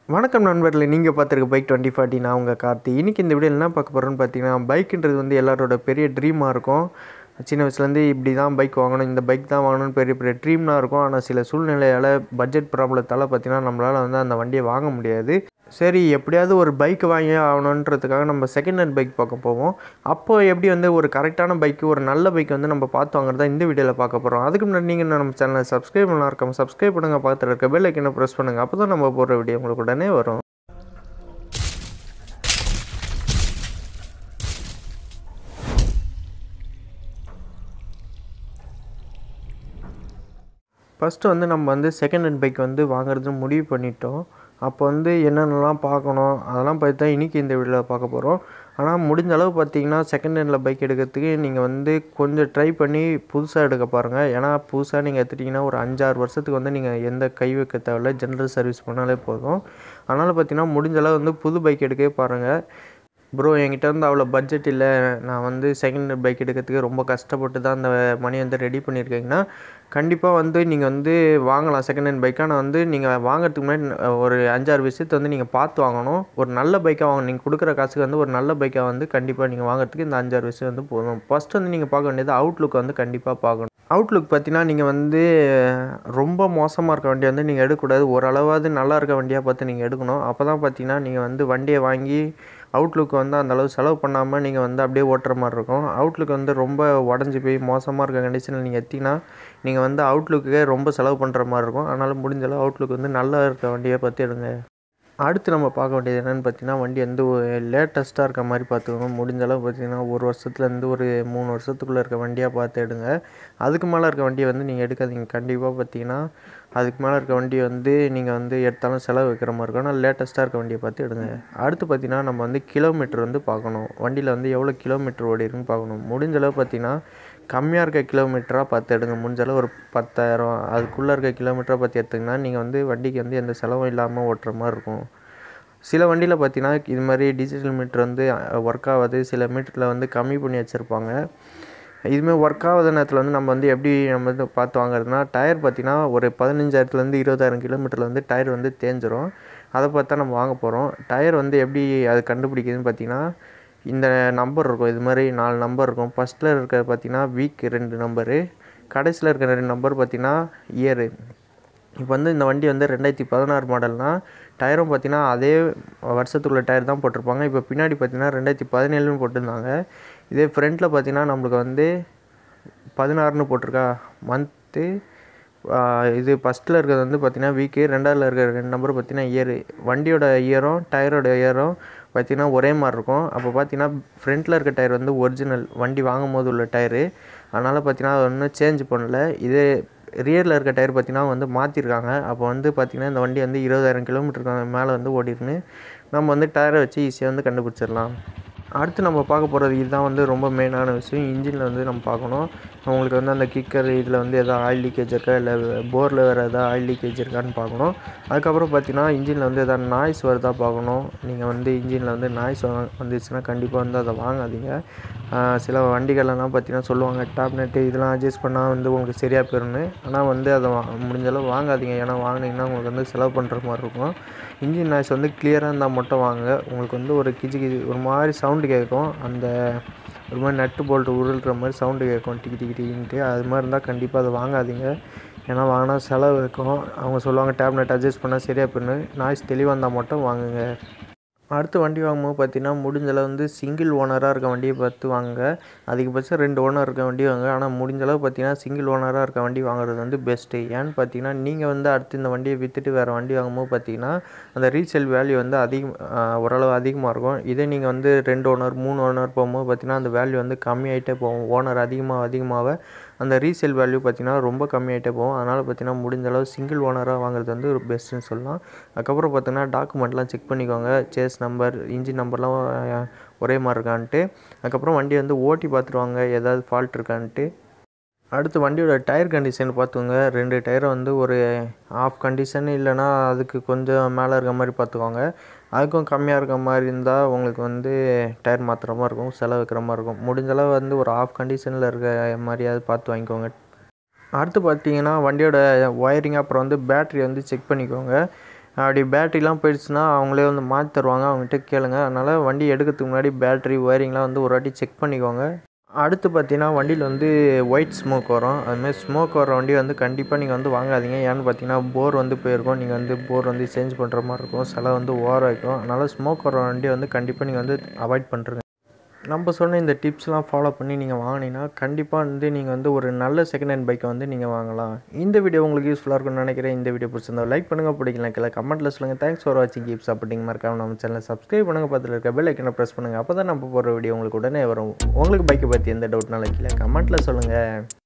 வணக்கம் நண்பர்களே நீங்கள் பார்த்துருக்க பைக் டுவெண்ட்டி ஃபார்ட்டி நான் உங்கள் கார்த்தி இன்றைக்கி இந்த வீடியோ என்ன பார்க்க போகிறோன்னு பார்த்தீங்கன்னா பைக்குன்றது வந்து எல்லாரோட பெரிய ட்ரீமாக இருக்கும் சின்ன வயசுலேருந்து இப்படி தான் பைக் வாங்கணும் இந்த பைக் தான் வாங்கணும்னு பெரிய பெரிய ட்ரீம்லாம் இருக்கும் ஆனால் சில சூழ்நிலையால் பட்ஜெட் ப்ராப்ளத்தால் பார்த்தீங்கன்னா நம்மளால் வந்து அந்த வண்டியை வாங்க முடியாது சரி எப்படியாவது ஒரு பைக் வாங்கி ஆகணுன்றதுக்காக நம்ம செகண்ட் ஹேண்ட் பைக் பார்க்க போவோம் அப்போ எப்படி வந்து ஒரு கரெக்டான பைக்கு ஒரு நல்ல பைக் வந்து நம்ம பார்த்து வாங்குறதா இந்த வீடியோவில் பார்க்க போகிறோம் அதுக்கு முன்னாடி நீங்கள் நம்ம சேனலை சப்ஸ்கிரைப் பண்ணலாம் இருக்காம சப்ஸ்கிரைப் பண்ணுங்கள் பார்த்துட்டு இருக்க பெல் ஐக்கனை ப்ரெஸ் பண்ணுங்கள் அப்போ தான் நம்ம போடுற வீடியோ உங்களுக்கு உடனே வரும் ஃபஸ்ட்டு வந்து நம்ம வந்து செகண்ட் ஹேண்ட் பைக் வந்து வாங்குறது முடிவு பண்ணிட்டோம் அப்போ வந்து என்னென்னலாம் பார்க்கணும் அதெல்லாம் பார்த்து தான் இன்றைக்கி இந்த வீடியோவில் பார்க்க போகிறோம் ஆனால் முடிஞ்ச அளவு பார்த்தீங்கன்னா செகண்ட் ஹேண்டில் பைக் எடுக்கிறதுக்கு நீங்கள் வந்து கொஞ்சம் ட்ரை பண்ணி புதுசாக எடுக்க பாருங்கள் ஏன்னா புதுசாக நீங்கள் எடுத்துட்டிங்கன்னா ஒரு அஞ்சாறு வருஷத்துக்கு வந்து நீங்கள் எந்த கை வைக்க தேவையில்ல ஜென்ரல் சர்வீஸ் பண்ணாலே போதும் அதனால் பார்த்தீங்கன்னா முடிஞ்ச அளவு வந்து புது பைக் எடுக்கவே பாருங்கள் ப்ரோ என்கிட்ட வந்து அவ்வளோ பட்ஜெட் இல்லை நான் வந்து செகண்ட் ஹேண்ட் பைக் எடுக்கிறதுக்கு ரொம்ப கஷ்டப்பட்டு தான் அந்த மணி வந்து ரெடி பண்ணியிருக்கீங்கன்னா கண்டிப்பாக வந்து நீங்கள் வந்து வாங்கலாம் செகண்ட் ஹேண்ட் பைக் ஆனால் வந்து நீங்கள் வாங்குறதுக்கு முன்னாடி ஒரு அஞ்சாறு விஷயத்தை வந்து நீங்கள் பார்த்து வாங்கணும் ஒரு நல்ல பைக்காக வாங்க நீங்கள் கொடுக்குற காசுக்கு வந்து ஒரு நல்ல பைக்காக வந்து கண்டிப்பாக நீங்கள் வாங்குறதுக்கு இந்த அஞ்சாறு விஷயம் வந்து போதும் ஃபஸ்ட் வந்து நீங்கள் பார்க்க வேண்டியது அவுட்லுக் வந்து கண்டிப்பாக பார்க்கணும் அவுட்லுக் பார்த்தீங்கன்னா நீங்கள் வந்து ரொம்ப மோசமாக இருக்க வண்டியை வந்து நீங்கள் எடுக்கக்கூடாது ஓரளவாவது நல்லா இருக்க வண்டியாக பார்த்து நீங்கள் எடுக்கணும் அப்போ தான் பார்த்தீங்கன்னா நீங்கள் வந்து வண்டியை வாங்கி அவுட்லுக் வந்து அந்த அளவு செலவு பண்ணாமல் நீங்கள் வந்து அப்படியே ஓட்டுற மாதிரி இருக்கும் அவுட்லுக் வந்து ரொம்ப உடஞ்சி போய் மோசமாக இருக்க கண்டிஷனில் நீங்கள் எத்திங்கன்னா நீங்கள் வந்து அவுட்லுக்கே ரொம்ப செலவு பண்ணுற மாதிரி இருக்கும் அதனால் முடிஞ்ச அளவு அவுட்லுக் வந்து நல்லா இருக்க வண்டியை பார்த்து எடுங்க அடுத்து நம்ம பார்க்க வேண்டியது என்னென்னு பார்த்தீங்கன்னா வண்டி வந்து லேட்டஸ்ட்டாக இருக்க மாதிரி பார்த்துக்கணும் முடிஞ்ச அளவு பார்த்தீங்கன்னா ஒரு வருஷத்துலேருந்து ஒரு மூணு வருஷத்துக்குள்ளே இருக்க வண்டியாக பார்த்து எடுங்க அதுக்கு மேலே இருக்க வண்டியை வந்து நீங்கள் எடுக்காதீங்க கண்டிப்பாக பார்த்தீங்கன்னா அதுக்கு மேலே இருக்க வண்டியை வந்து நீங்கள் வந்து எடுத்தாலும் செலவு வைக்கிற மாதிரி இருக்கும் ஆனால் லேட்டஸ்ட்டாக இருக்க வண்டியை பார்த்து எடுங்க அடுத்து பார்த்தீங்கன்னா நம்ம வந்து கிலோமீட்டர் வந்து பார்க்கணும் வண்டியில் வந்து எவ்வளோ கிலோமீட்டர் ஓடி இருக்குன்னு பார்க்கணும் முடிஞ்ச அளவு பார்த்தீங்கன்னா கம்மியாக இருக்க கிலோமீட்டராக பார்த்து எடுங்க முடிஞ்ச அளவு ஒரு பத்தாயிரம் அதுக்குள்ளே இருக்க கிலோமீட்டராக பார்த்து எடுத்திங்கன்னா நீங்கள் வந்து வண்டிக்கு வந்து எந்த செலவும் இல்லாமல் ஓட்டுற மாதிரி இருக்கும் சில வண்டியில் பார்த்தீங்கன்னா இது மாதிரி டிஜிட்டல் மீட்ரு வந்து ஒர்க் ஆகாது சில மீட்டரில் வந்து கம்மி பண்ணி வச்சுருப்பாங்க இதுமாதிரி ஒர்க் ஆகாத நேரத்தில் வந்து நம்ம வந்து எப்படி நம்ம வந்து பார்த்து வாங்குறதுனா டயர் பார்த்திங்கன்னா ஒரு பதினஞ்சாயிரத்துலேருந்து இருபதாயிரம் கிலோமீட்டரில் வந்து டயர் வந்து தேஞ்சிரும் அதை பார்த்தா நம்ம வாங்க போகிறோம் டயர் வந்து எப்படி அது கண்டுபிடிக்குதுன்னு பார்த்தீங்கன்னா இந்த நம்பர் இருக்கும் இது மாதிரி நாலு நம்பர் இருக்கும் ஃபஸ்ட்டில் இருக்க பார்த்தீங்கன்னா வீக் ரெண்டு நம்பரு கடைசியில் இருக்கிற ரெண்டு நம்பர் பார்த்தீங்கன்னா இயரு இப்போ வந்து இந்த வண்டி வந்து ரெண்டாயிரத்தி பதினாறு மாடல்னால் டயரும் பார்த்தீங்கன்னா அதே வருஷத்துக்குள்ள டயர் தான் போட்டிருப்பாங்க இப்போ பின்னாடி பார்த்தீங்கன்னா ரெண்டாயிரத்தி பதினேழுன்னு போட்டிருந்தாங்க இதே ஃப்ரண்ட்டில் பார்த்தீங்கன்னா நம்மளுக்கு வந்து பதினாறுன்னு போட்டிருக்கா மந்த்து இது ஃபஸ்ட்டில் இருக்கிறது வந்து பார்த்தீங்கன்னா வீக்கு ரெண்டாவதுல இருக்கிற ரெண்டு நம்பர் பார்த்தீங்கன்னா இயரு வண்டியோட இயரும் டயரோட இயரும் பார்த்தீங்கன்னா ஒரே மாதிரி இருக்கும் அப்போ பார்த்தீங்கன்னா ஃப்ரண்ட்டில் இருக்க டயர் வந்து ஒரிஜினல் வண்டி வாங்கும் போது உள்ள டயரு அதனால் பார்த்தீங்கன்னா அது ஒன்றும் சேஞ்ச் பண்ணல இதே ரியரில் இருக்க டயர் பார்த்திங்கன்னா வந்து மாற்றிருக்காங்க அப்போ வந்து பார்த்திங்கன்னா இந்த வண்டி வந்து இருபதாயிரம் கிலோமீட்டருக்கு மேலே வந்து ஓடிருன்னு நம்ம வந்து டயரை வச்சு ஈஸியாக வந்து கண்டுபிடிச்சிடலாம் அடுத்து நம்ம பார்க்க போகிறது இதுதான் வந்து ரொம்ப மெயினான விஷயம் இன்ஜினில் வந்து நம்ம பார்க்கணும் உங்களுக்கு வந்து அந்த கிக்கர் இதில் வந்து எதாவது ஆயில் லீக்கேஜ் இருக்கா இல்லை போரில் வேறு எதாவது ஆயில் லீக்கேஜ் இருக்கான்னு பார்க்கணும் அதுக்கப்புறம் பார்த்தீங்கன்னா இன்ஜினில் வந்து எதாவது நாய்ஸ் வருதா பார்க்கணும் நீங்கள் வந்து இன்ஜினில் வந்து நாய்ஸ் வந்துச்சுன்னா கண்டிப்பாக வந்து அதை வாங்காதீங்க சில வண்டிகள்லாம் பார்த்தீங்கன்னா சொல்லுவாங்க டாப்னெட்டு இதெல்லாம் அட்ஜஸ்ட் பண்ணால் வந்து உங்களுக்கு சரியாக போயிடும்னு ஆனால் வந்து அதை முடிஞ்சளவு வாங்காதீங்க ஏன்னா வாங்கினீங்கன்னா உங்களுக்கு வந்து செலவு பண்ணுற மாதிரி இருக்கும் இன்ஜின் நாய்ஸ் வந்து கிளியராக இருந்தால் மட்டும் வாங்க உங்களுக்கு வந்து ஒரு கிஜி கிஜி ஒரு மாதிரி சவுண்டு கேட்கும் அந்த ஒரு மாதிரி நட்டு போல்ட்டு உருள்ற மாதிரி சவுண்டு கேட்கும் டிக்கி டிக்கி டிக்கின்ட்டு அது மாதிரி இருந்தால் கண்டிப்பாக அதை வாங்காதீங்க ஏன்னா வாங்கினா செலவு இருக்கும் அவங்க சொல்லுவாங்க டேப்லெட் அட்ஜஸ்ட் பண்ணால் சரியாக போயிடணும் நாய்ஸ் தெளிவாக இருந்தால் மட்டும் வாங்குங்க அடுத்து வண்டி வாங்கும்போது பார்த்தீங்கன்னா முடிஞ்சளவு வந்து சிங்கிள் ஓனராக இருக்க வண்டியை பார்த்து வாங்க அதிகபட்சம் ரெண்டு ஓனர் இருக்க வண்டி வாங்க ஆனால் முடிஞ்சளவு பார்த்தீங்கன்னா சிங்கிள் ஓனராக இருக்க வண்டி வாங்குறது வந்து பெஸ்ட்டு ஏன்னு பார்த்தீங்கன்னா நீங்கள் வந்து அடுத்து இந்த வண்டியை விற்றுட்டு வேறு வண்டி வாங்கும்போது பார்த்தீங்கன்னா அந்த ரீசேல் வேல்யூ வந்து அதிகம் ஓரளவு அதிகமாக இருக்கும் இதே நீங்கள் வந்து ரெண்டு ஓனர் மூணு ஓனர் போகும்போது பார்த்தீங்கன்னா அந்த வேல்யூ வந்து கம்மியாகிட்டே போகும் ஓனர் அதிகமாக அதிகமாக அந்த ரீசேல் வேல்யூ பார்த்திங்கன்னா ரொம்ப கம்மியாகிட்டே போகும் அதனால் பார்த்திங்கன்னா முடிஞ்ச அளவு சிங்கிள் ஓனராக வாங்குறது வந்து ஒரு பெஸ்ட்டுன்னு சொல்லலாம் அதுக்கப்புறம் பார்த்திங்கன்னா டாக்குமெண்ட்லாம் செக் பண்ணிக்கோங்க சேஸ் நம்பர் இன்ஜின் நம்பர்லாம் ஒரே மாதிரி இருக்கான்ட்டு அதுக்கப்புறம் வண்டியை வந்து ஓட்டி பார்த்துருவாங்க ஏதாவது ஃபால்ட் இருக்கான்ட்டு அடுத்து வண்டியோட டயர் கண்டிஷன் பார்த்துக்கோங்க ரெண்டு டயரை வந்து ஒரு ஆஃப் கண்டிஷன் இல்லைனா அதுக்கு கொஞ்சம் மேலே இருக்க மாதிரி பார்த்துக்கோங்க அதுக்கும் கம்மியாக இருக்க மாதிரி இருந்தால் உங்களுக்கு வந்து டயர் மாற்றுற மாதிரி இருக்கும் செலவு வைக்கிற மாதிரி இருக்கும் முடிஞ்சளவு வந்து ஒரு ஆஃப் கண்டிஷனில் இருக்க மாதிரியாவது பார்த்து வாங்கிக்கோங்க அடுத்து பார்த்தீங்கன்னா வண்டியோட ஒயரிங் அப்புறம் வந்து பேட்ரி வந்து செக் பண்ணிக்கோங்க அப்படி பேட்டரிலாம் போயிடுச்சுன்னா அவங்களே வந்து மாற்றி தருவாங்க அவங்ககிட்ட கேளுங்க அதனால் வண்டி எடுக்கிறதுக்கு முன்னாடி பேட்டரி ஒயரிங்லாம் வந்து ஒரு வாட்டி செக் பண்ணிக்கோங்க அடுத்து பார்த்தீங்கன்னா வண்டியில் வந்து ஒயிட் ஸ்மோக் வரும் அதுமாதிரி ஸ்மோக் வர வண்டி வந்து கண்டிப்பாக நீங்கள் வந்து வாங்காதீங்க ஏன்னு பார்த்தீங்கன்னா போர் வந்து போயிருக்கும் நீங்கள் வந்து போர் வந்து சேஞ்ச் பண்ணுற மாதிரி இருக்கும் சில வந்து ஓரம் வைக்கும் அதனால் ஸ்மோக் வர வண்டி வந்து கண்டிப்பாக நீங்கள் வந்து அவாய்ட் பண்ணுறங்க நம்ம சொன்ன இந்த டிப்ஸ்லாம் ஃபாலோ பண்ணி நீங்கள் வாங்கினீங்கன்னா கண்டிப்பாக வந்து நீங்கள் வந்து ஒரு நல்ல செகண்ட் ஹேண்ட் பைக்கை வந்து நீங்கள் வாங்கலாம் இந்த வீடியோ உங்களுக்கு யூஸ்ஃபுல்லாக இருக்கும்னு நினைக்கிறேன் இந்த வீடியோ பிடிச்சிருந்தா லைக் பண்ணுங்கள் பிடிக்கல கீழே கமெண்ட்டில் சொல்லுங்கள் தேங்க்ஸ் ஃபார் வாட்சிங் கீப் சப்போர்ட்டிங் மறக்காம நம்ம சேனலை சப்ஸ்கிரைப் பண்ணுங்கள் பக்கத்தில் இருக்க பெல் ஐக்கனை ப்ரெஸ் பண்ணுங்கள் அப்போ தான் நம்ம போடுற வீடியோ உங்களுக்கு உடனே வரும் உங்களுக்கு பைக்கை பற்றி எந்த டவுட்னாலும் கீழே கமெண்ட்டில் சொல்லுங்கள்